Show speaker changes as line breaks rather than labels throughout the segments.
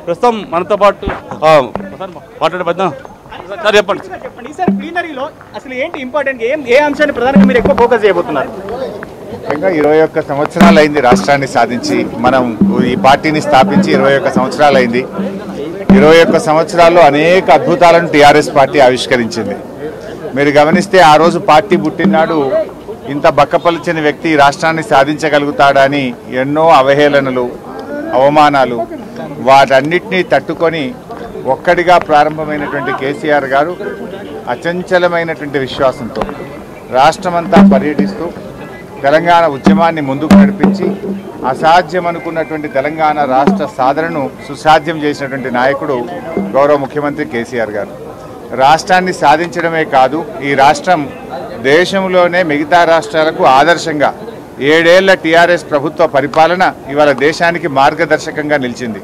ప్రస్తుతం మనతో పాటు ఆ, ఒకసారి మాట్లాడే పెద్ద సార్ చెప్పండి
చెప్పండి ఈసారి ప్లీనరీలో అసలు ఏంటి ఇంపార్టెంట్ ఏం ఏ అంశాన్ని ప్రధానంగా మీరు ఎక్కువ ఫోకస్ చేయబోతున్నారు
ముఖ్యంగా ఇరవై ఒక్క సంవత్సరాలు అయింది రాష్ట్రాన్ని సాధించి మనం ఈ పార్టీని స్థాపించి ఇరవై ఒక్క సంవత్సరాలు అయింది ఇరవై ఒక్క సంవత్సరాల్లో అనేక అద్భుతాలను టీఆర్ఎస్ పార్టీ ఆవిష్కరించింది మీరు గమనిస్తే ఆ రోజు పార్టీ పుట్టినాడు ఇంత బక్కపలిచిన వ్యక్తి ఈ రాష్ట్రాన్ని సాధించగలుగుతాడని ఎన్నో అవహేళనలు అవమానాలు వాటన్నిటినీ తట్టుకొని ఒక్కడిగా ప్రారంభమైనటువంటి కేసీఆర్ గారు అచంచలమైనటువంటి విశ్వాసంతో రాష్ట్రమంతా పర్యటిస్తూ తెలంగాణ ఉద్యమాన్ని ముందుకు నడిపించి అసాధ్యం అనుకున్నటువంటి తెలంగాణ రాష్ట్ర సాధనను సుసాధ్యం చేసినటువంటి నాయకుడు గౌరవ ముఖ్యమంత్రి కేసీఆర్ గారు రాష్ట్రాన్ని సాధించడమే కాదు ఈ రాష్ట్రం దేశంలోనే మిగతా రాష్ట్రాలకు ఆదర్శంగా ఏడేళ్ల టీఆర్ఎస్ ప్రభుత్వ పరిపాలన ఇవాళ దేశానికి మార్గదర్శకంగా నిలిచింది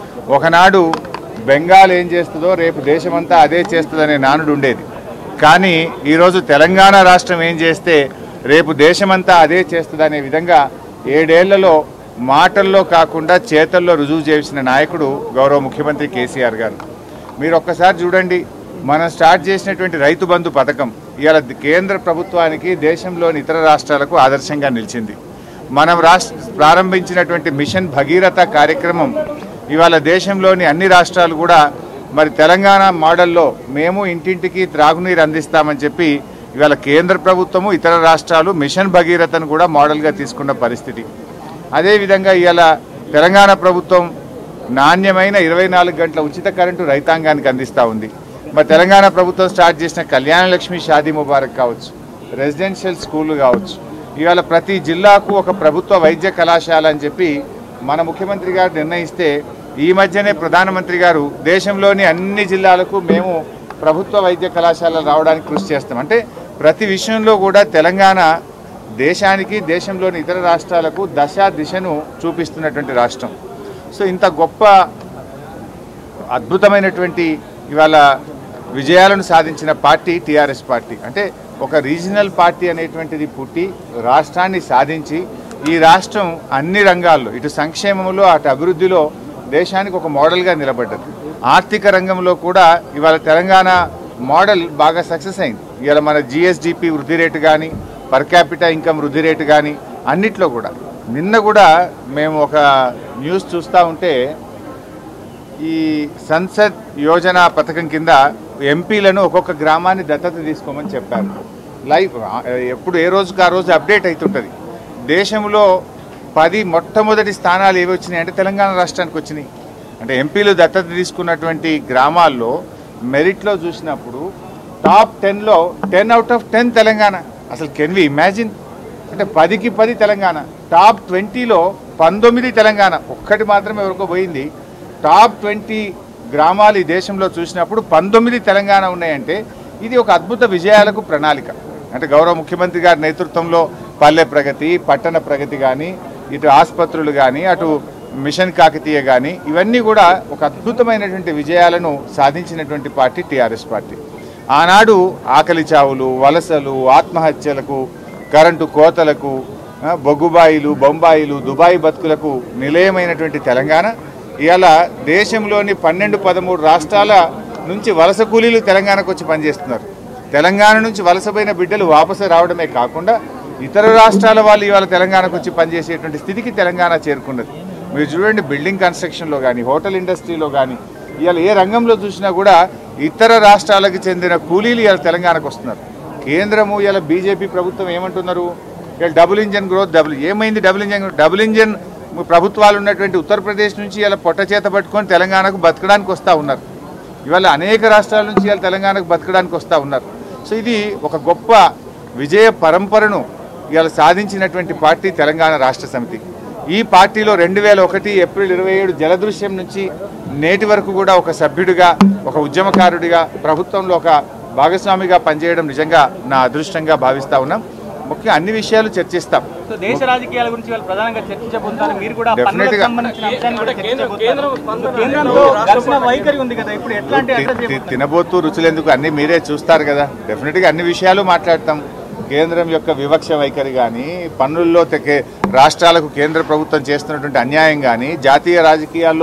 ఒకనాడు బెంగాల్ ఏం చేస్తుందో రేపు దేశమంతా అదే చేస్తుందనే నానుడు ఉండేది కానీ ఈరోజు తెలంగాణ రాష్ట్రం ఏం చేస్తే రేపు దేశమంతా అదే చేస్తుందనే విధంగా ఏడేళ్లలో మాటల్లో కాకుండా చేతల్లో రుజువు చేసిన నాయకుడు గౌరవ ముఖ్యమంత్రి కేసీఆర్ గారు మీరు ఒక్కసారి చూడండి మనం స్టార్ట్ చేసినటువంటి రైతు బంధు పథకం ఇవాళ కేంద్ర ప్రభుత్వానికి దేశంలోని ఇతర రాష్ట్రాలకు ఆదర్శంగా నిలిచింది మనం రాష్ట్ర ప్రారంభించినటువంటి మిషన్ భగీరథ కార్యక్రమం ఇవాళ దేశంలోని అన్ని రాష్ట్రాలు కూడా మరి తెలంగాణ మోడల్లో మేము ఇంటింటికి త్రాగునీరు అందిస్తామని చెప్పి ఇవాళ కేంద్ర ప్రభుత్వము ఇతర రాష్ట్రాలు మిషన్ భగీరథను కూడా మోడల్గా తీసుకున్న పరిస్థితి అదేవిధంగా ఇవాళ తెలంగాణ ప్రభుత్వం నాణ్యమైన ఇరవై నాలుగు గంటల ఉచిత కరెంటు రైతాంగానికి అందిస్తూ ఉంది మరి తెలంగాణ ప్రభుత్వం స్టార్ట్ చేసిన కళ్యాణ లక్ష్మి షాదీ ముబారక్ కావచ్చు రెసిడెన్షియల్ స్కూళ్ళు కావచ్చు ఇవాళ ప్రతి జిల్లాకు ఒక ప్రభుత్వ వైద్య కళాశాల అని చెప్పి మన ముఖ్యమంత్రి గారు నిర్ణయిస్తే ఈ మధ్యనే ప్రధానమంత్రి గారు దేశంలోని అన్ని జిల్లాలకు మేము ప్రభుత్వ వైద్య కళాశాలలు రావడానికి కృషి చేస్తాం అంటే ప్రతి విషయంలో కూడా తెలంగాణ దేశానికి దేశంలోని ఇతర రాష్ట్రాలకు దశ దిశను చూపిస్తున్నటువంటి రాష్ట్రం సో ఇంత గొప్ప అద్భుతమైనటువంటి ఇవాళ విజయాలను సాధించిన పార్టీ టీఆర్ఎస్ పార్టీ అంటే ఒక రీజనల్ పార్టీ అనేటువంటిది పుట్టి రాష్ట్రాన్ని సాధించి ఈ రాష్ట్రం అన్ని రంగాల్లో ఇటు సంక్షేమంలో అటు అభివృద్ధిలో దేశానికి ఒక మోడల్గా నిలబడ్డది ఆర్థిక రంగంలో కూడా ఇవాళ తెలంగాణ మోడల్ బాగా సక్సెస్ అయింది ఇవాళ మన జిఎస్డిపి వృద్ధి రేటు కానీ పర్ క్యాపిటల్ ఇన్కమ్ వృద్ధి రేటు కానీ అన్నిట్లో కూడా నిన్న కూడా మేము ఒక న్యూస్ చూస్తూ ఉంటే ఈ సంసద్ యోజన పథకం కింద ఎంపీలను ఒక్కొక్క గ్రామాన్ని దత్తత తీసుకోమని చెప్పారు లైవ్ ఆ, ఎప్పుడు ఏ రోజుకి ఆ రోజు అప్డేట్ అవుతుంటుంది దేశంలో పది మొట్టమొదటి స్థానాలు ఏవి వచ్చినాయి అంటే తెలంగాణ రాష్ట్రానికి వచ్చినాయి అంటే ఎంపీలు దత్తత తీసుకున్నటువంటి గ్రామాల్లో మెరిట్లో చూసినప్పుడు టాప్ టెన్లో ten out of ten Telangana అసలు కెన్ వి ఇమాజిన్ అంటే పదికి పది తెలంగాణ టాప్ ట్వంటీలో పంతొమ్మిది తెలంగాణ ఒక్కటి మాత్రమే వరకు పోయింది టాప్ ట్వంటీ గ్రామాలు ఈ దేశంలో చూసినప్పుడు పంతొమ్మిది తెలంగాణ ఉన్నాయంటే ఇది ఒక అద్భుత విజయాలకు ప్రణాళిక అంటే గౌరవ ముఖ్యమంత్రి గారి నేతృత్వంలో పల్లె ప్రగతి పట్టణ ప్రగతి కానీ ఇటు ఆసుపత్రులు కానీ అటు మిషన్ కాకతీయ కానీ ఇవన్నీ కూడా ఒక అద్భుతమైనటువంటి విజయాలను సాధించినటువంటి పార్టీ టీఆర్ఎస్ పార్టీ ఆనాడు ఆకలి చావులు వలసలు ఆత్మహత్యలకు కరెంటు కోతలకు ఆ, బొగ్గుబాయిలు బొంబాయిలు దుబాయ్ బతుకులకు నిలయమైనటువంటి తెలంగాణ ఇవాళ దేశంలోని పన్నెండు పదమూడు రాష్ట్రాల నుంచి వలస కూలీలు తెలంగాణకు వచ్చి పనిచేస్తున్నారు తెలంగాణ నుంచి వలసపోయిన బిడ్డలు వాపసు రావడమే కాకుండా ఇతర రాష్ట్రాల వాళ్ళు ఇవాళ తెలంగాణకు వచ్చి పనిచేసేటువంటి స్థితికి తెలంగాణ చేరుకున్నది మీరు చూడండి బిల్డింగ్ కన్స్ట్రక్షన్లో కానీ హోటల్ ఇండస్ట్రీలో కానీ ఇవాళ ఏ రంగంలో చూసినా కూడా ఇతర రాష్ట్రాలకు చెందిన కూలీలు ఇవాళ తెలంగాణకు వస్తున్నారు కేంద్రము ఇవాళ బీజేపీ ప్రభుత్వం ఏమంటున్నారు ఇవాళ డబుల్ ఇంజన్ గ్రోత్ డబుల్ ఏమైంది డబుల్ ఇంజన్ డబుల్ ఇంజన్ ప్రభుత్వాలు ఉన్నటువంటి ఉత్తరప్రదేశ్ నుంచి ఇలా పొట్ట చేత పట్టుకొని తెలంగాణకు బతకడానికి వస్తూ ఉన్నారు ఇవాళ అనేక రాష్ట్రాల నుంచి ఇవాళ తెలంగాణకు బతకడానికి వస్తూ ఉన్నారు సో ఇది ఒక గొప్ప విజయ పరంపరను ఇవాళ సాధించినటువంటి పార్టీ తెలంగాణ రాష్ట్ర సమితి ఈ పార్టీలో రెండు వేల ఒకటి ఏప్రిల్ ఇరవై ఏడు జలదృశ్యం నుంచి నేటి వరకు కూడా ఒక సభ్యుడిగా ఒక ఉద్యమకారుడిగా ప్రభుత్వంలో ఒక భాగస్వామిగా పనిచేయడం నిజంగా నా అదృష్టంగా భావిస్తా ఉన్నాం ముఖ్యంగా అన్ని విషయాలు చర్చిస్తాం
సో దేశ రాజకీయాల గురించి వాళ్ళు ప్రధానంగా చర్చించబోతున్నారు మీరు కూడా
Definitely
పన్నులకు
గా.
సంబంధించిన అంశాన్ని కూడా చర్చించబోతున్నారు కేంద్రంతో ఘర్షణ వైఖరి ఉంది కదా ఇప్పుడు ఎట్లాంటి
తి-
అడ్రస్
తి- తినబోతూ రుచులెందుకు అన్ని మీరే చూస్తారు కదా డెఫినెట్గా అన్ని విషయాలు మాట్లాడతాం కేంద్రం యొక్క వివక్ష వైఖరి కానీ పన్నుల్లో తెకే రాష్ట్రాలకు కేంద్ర ప్రభుత్వం చేస్తున్నటువంటి అన్యాయం కానీ జాతీయ రాజకీయాల్లో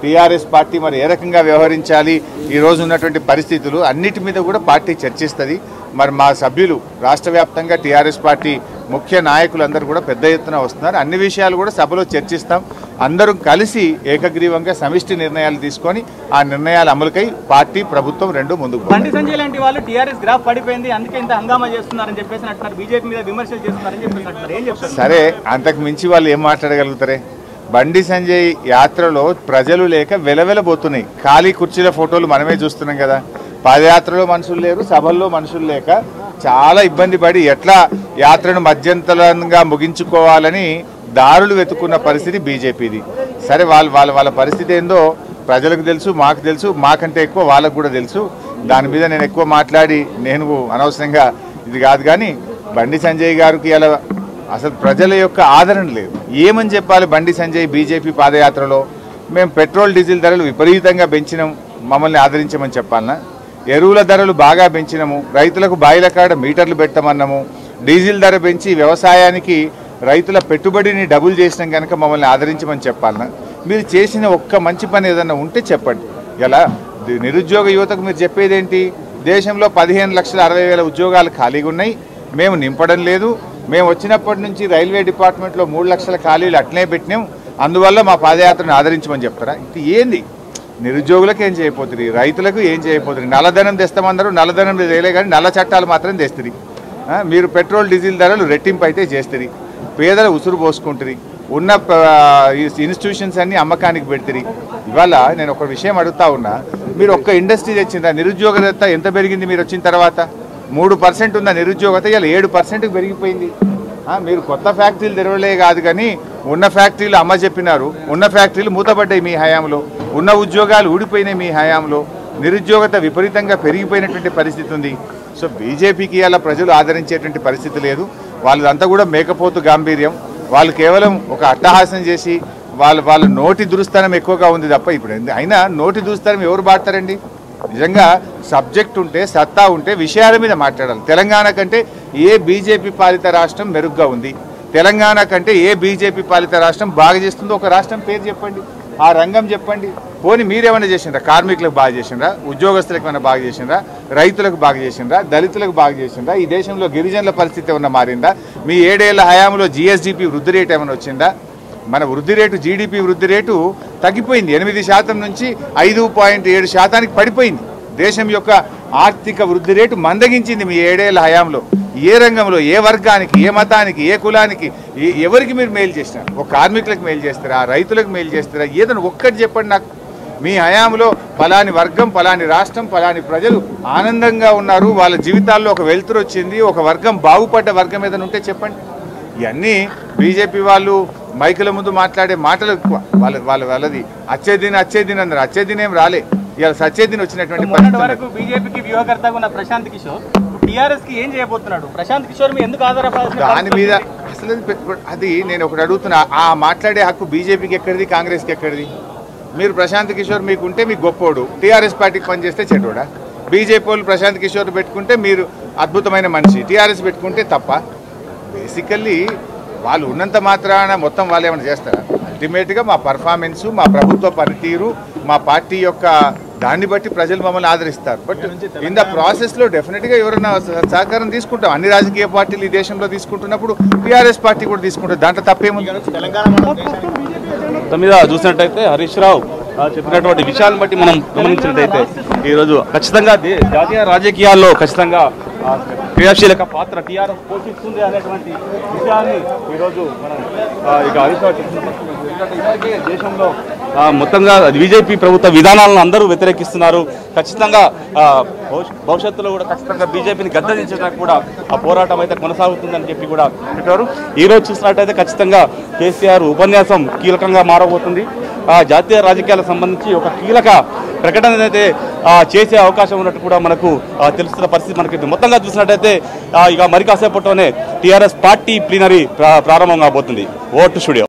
టీఆర్ఎస్ పార్టీ మరి ఏ రకంగా వ్యవహరించాలి ఈ రోజు ఉన్నటువంటి పరిస్థితులు అన్నిటి మీద కూడా పార్టీ చర్చిస్తుంది మరి మా సభ్యులు రాష్ట్ర వ్యాప్తంగా టీఆర్ఎస్ పార్టీ ముఖ్య నాయకులందరూ కూడా పెద్ద ఎత్తున వస్తున్నారు అన్ని విషయాలు కూడా సభలో చర్చిస్తాం అందరం కలిసి ఏకగ్రీవంగా సమిష్టి నిర్ణయాలు తీసుకొని ఆ నిర్ణయాల అమలుకై పార్టీ ప్రభుత్వం రెండు ముందుకు పోతాయి.
బండి సంజయ్ లాంటి వాళ్ళు టీఆర్ఎస్ గ్రాఫ్ పడిపోయింది అందుకే ఇంత హంగామా చేస్తున్నారని చెప్పేసి అంటున్నారు బీజేపీ మీద విమర్శలు చేస్తున్నారని చెప్పేసి అంటున్నారు ఏం చెప్తారు
సరే అంతకు మించి వాళ్ళు ఏం మాట్లాడగలుగుతారే బండి సంజయ్ యాత్రలో ప్రజలు లేక వెలవెలబోతున్నాయి ఖాళీ కుర్చీల ఫోటోలు మనమే చూస్తున్నాం కదా పాదయాత్రలో మనుషులు లేరు సభల్లో మనుషులు లేక చాలా ఇబ్బంది పడి ఎట్లా యాత్రను మధ్యంతరంగా ముగించుకోవాలని దారులు వెతుకున్న పరిస్థితి బీజేపీది సరే వాళ్ళ వాళ్ళ వాళ్ళ పరిస్థితి ఏందో ప్రజలకు తెలుసు మాకు తెలుసు మాకంటే ఎక్కువ వాళ్ళకు కూడా తెలుసు దాని మీద నేను ఎక్కువ మాట్లాడి నేను అనవసరంగా ఇది కాదు కానీ బండి సంజయ్ గారికి ఇలా అసలు ప్రజల యొక్క ఆదరణ లేదు ఏమని చెప్పాలి బండి సంజయ్ బీజేపీ పాదయాత్రలో మేము పెట్రోల్ డీజిల్ ధరలు విపరీతంగా పెంచినాం మమ్మల్ని ఆదరించమని చెప్పాలనా ఎరువుల ధరలు బాగా పెంచినాము రైతులకు బాయిల కాడ మీటర్లు పెట్టమన్నాము డీజిల్ ధర పెంచి వ్యవసాయానికి రైతుల పెట్టుబడిని డబుల్ చేసినాం కనుక మమ్మల్ని ఆదరించమని చెప్పాలనా మీరు చేసిన ఒక్క మంచి పని ఏదన్నా ఉంటే చెప్పండి ఇలా ది- నిరుద్యోగ యువతకు మీరు చెప్పేదేంటి దేశంలో పదిహేను లక్షల అరవై వేల ఉద్యోగాలు ఖాళీగా ఉన్నాయి మేము నింపడం లేదు మేము వచ్చినప్పటి నుంచి రైల్వే డిపార్ట్మెంట్లో మూడు లక్షల ఖాళీలు అట్లనే పెట్టినాం అందువల్ల మా పాదయాత్రను ఆదరించమని చెప్తారా ఇది ఏంది నిరుద్యోగులకు ఏం చేయబోతుంది రైతులకు ఏం చేయబోతుంది నల్లధనం తెస్తామన్నారు నల్లధనం చేయలే కానీ నల్ల చట్టాలు మాత్రం తెస్తుంది ఆ, మీరు పెట్రోల్ డీజిల్ ధరలు రెట్టింపు అయితే చేస్తుంది పేదల ఉసురు పోసుకుంటుంది ఉన్న ఇన్స్టిట్యూషన్స్ అన్ని అమ్మకానికి పెడుతుంది ఇవాళ నేను ఒక విషయం అడుగుతా ఉన్నా మీరు ఒక్క ఇండస్ట్రీ తెచ్చిందా నిరుద్యోగత ఎంత పెరిగింది మీరు వచ్చిన తర్వాత మూడు పర్సెంట్ ఉన్న నిరుద్యోగత ఇలా ఏడు పర్సెంట్కి పెరిగిపోయింది ఆ, మీరు కొత్త ఫ్యాక్టరీలు తెరవలే కాదు కానీ ఉన్న ఫ్యాక్టరీలు అమ్మ చెప్పినారు ఉన్న ఫ్యాక్టరీలు మూతపడ్డాయి మీ హయాంలో ఉన్న ఉద్యోగాలు ఊడిపోయినాయి మీ హయాంలో నిరుద్యోగత విపరీతంగా పెరిగిపోయినటువంటి పరిస్థితి ఉంది సో బీజేపీకి అలా ప్రజలు ఆదరించేటువంటి పరిస్థితి లేదు వాళ్ళదంతా కూడా మేకపోతు గాంభీర్యం వాళ్ళు కేవలం ఒక అట్టహాసం చేసి వాళ్ళ వాళ్ళ నోటి దురుస్థానం ఎక్కువగా ఉంది తప్ప ఇప్పుడు ఎందు- అయినా నోటి దురుస్థానం ఎవరు బాడతారండి నిజంగా సబ్జెక్ట్ ఉంటే సత్తా ఉంటే విషయాల మీద మాట్లాడాలి తెలంగాణ కంటే ఏ బీజేపీ పాలిత రాష్ట్రం మెరుగ్గా ఉంది తెలంగాణ కంటే ఏ బీజేపీ పాలిత రాష్ట్రం బాగా చేస్తుందో ఒక రాష్ట్రం పేరు చెప్పండి ఆ రంగం చెప్పండి పోనీ మీరేమైనా చేసిండ్రా కార్మికులకు బాగా చేసిండ్రా ఉద్యోగస్తులకు ఏమైనా బాగా చేసిండ్రా రైతులకు బాగా చేసిండ్రా దళితులకు బాగా చేసిండ్రా ఈ దేశంలో గిరిజనుల పరిస్థితి ఏమన్నా మారిందా మీ ఏడేళ్ల హయాంలో జిఎస్డిపి వృద్ధి రేట్ ఏమైనా వచ్చిందా మన వృద్ధి రేటు జీడిపి వృద్ధి రేటు తగ్గిపోయింది ఎనిమిది శాతం నుంచి ఐదు పాయింట్ ఏడు శాతానికి పడిపోయింది దేశం యొక్క ఆర్థిక వృద్ధి రేటు మందగించింది మీ ఏడేళ్ల హయాంలో ఏ రంగంలో ఏ వర్గానికి ఏ మతానికి ఏ కులానికి ఏ- ఎవరికి మీరు మేలు చేసినారు ఒక కార్మికులకు మేలు చేస్తారా రైతులకు మేలు చేస్తారా ఏదైనా ఒక్కటి చెప్పండి నాకు మీ హయాంలో ఫలాని వర్గం ఫలాని రాష్ట్రం ఫలాని ప్రజలు ఆనందంగా ఉన్నారు వాళ్ళ జీవితాల్లో ఒక వెలుతురు వచ్చింది ఒక వర్గం బాగుపడ్డ వర్గం ఏదైనా ఉంటే చెప్పండి ఇవన్నీ బీజేపీ వాళ్ళు మైకుల ముందు మాట్లాడే మాటలు ఎక్కువ వాళ్ళ వాళ్ళ వాళ్ళది అచ్చేదిన అచ్చేదిన అన్నారు అచ్చేదిన ఏం రాలే ఇవాళ సచ్చేదిన వచ్చినటువంటి
మొన్నటి
పరిస్థితి
వరకు బీజేపీకి వ్యూహకర్తగా ఉన్న ప్రశాంత్ కిషోర్ టీఆర్ఎస్ కి ఏం చేయబోతున్నాడు ప్రశాంత్ కిషోర్ మీ ఎందుకు ఆధారపడాల్సిన
దాని మీద
పరిస్థితి
అసలు అది పె- అది నేను ఒకటి అడుగుతున్నా ఆ మాట్లాడే హక్కు బీజేపీకి ఎక్కడిది కాంగ్రెస్కి ఎక్కడిది మీరు ప్రశాంత్ కిషోర్ మీకు ఉంటే మీకు గొప్పోడు టీఆర్ఎస్ పార్టీకి పనిచేస్తే చెడ్డోడా బీజేపీ వాళ్ళు ప్రశాంత్ కిషోర్ పెట్టుకుంటే మీరు అద్భుతమైన మనిషి టీఆర్ఎస్ పెట్టుకుంటే తప్ప బేసికల్లీ వాళ్ళు ఉన్నంత మాత్రాన మొత్తం వాళ్ళు ఏమైనా చేస్తారా అల్టిమేట్గా మా పర్ఫార్మెన్స్ మా ప్రభుత్వ పనితీరు మా పార్టీ యొక్క దాన్ని బట్టి ప్రజలు మమ్మల్ని ఆదరిస్తారు బట్ ఇన్ ద ప్రాసెస్లో డెఫినెట్గా ఎవరైనా సహ- సహకారం తీసుకుంటాం అన్ని రాజకీయ పార్టీలు ఈ దేశంలో తీసుకుంటున్నప్పుడు టీఆర్ఎస్ పార్టీ కూడా తీసుకుంటుంది దాంట్లో తప్పేముంది
మొత్తం మీద చూసినట్టయితే హరీష్ రావు ఆ, చెప్పినటువంటి విషయాలను బట్టి మనం గమనించినట్టయితే ఈరోజు ఖచ్చితంగా దే- జాతీయ రాజకీయాల్లో ఖచ్చితంగా ఆ, క్రియాశీలక పాత్ర టీఆర్ఎస్ పోషిస్తుంది అనేటువంటి విషయాన్ని ఈరోజు మనం ఆ, ఇక హరీష్ రావు చెప్తున్నారు. ఎందుకంటే ఇప్పటికే దేశంలో ఆ, మొత్తంగా బీజేపీ ప్రభుత్వ విధానాలను అందరూ వ్యతిరేకిస్తున్నారు ఖచ్చితంగా ఆ, భవిష్య- భవిష్యత్తులో కూడా ఖచ్చితంగా బీజేపీని గద్దెదించడానికి కూడా ఆ పోరాటం అయితే కొనసాగుతుందని చెప్పి కూడా చెప్పారు ఈ రోజు చూసినట్టయితే ఖచ్చితంగా కేసీఆర్ ఉపన్యాసం కీలకంగా మారబోతుంది ఆ జాతీయ రాజకీయాలకు సంబంధించి ఒక కీలక ప్రకటన అయితే ఆ, చేసే అవకాశం ఉన్నట్టు కూడా మనకు ఆ, తెలుస్తున్న పరిస్థితి మనకి మొత్తంగా చూసినట్టయితే ఆ, ఇక మరి కాసేపట్లోనే టీఆర్ఎస్ పార్టీ ప్లీనరీ ప్రారంభం కాబోతుంది ఓటు స్టూడియో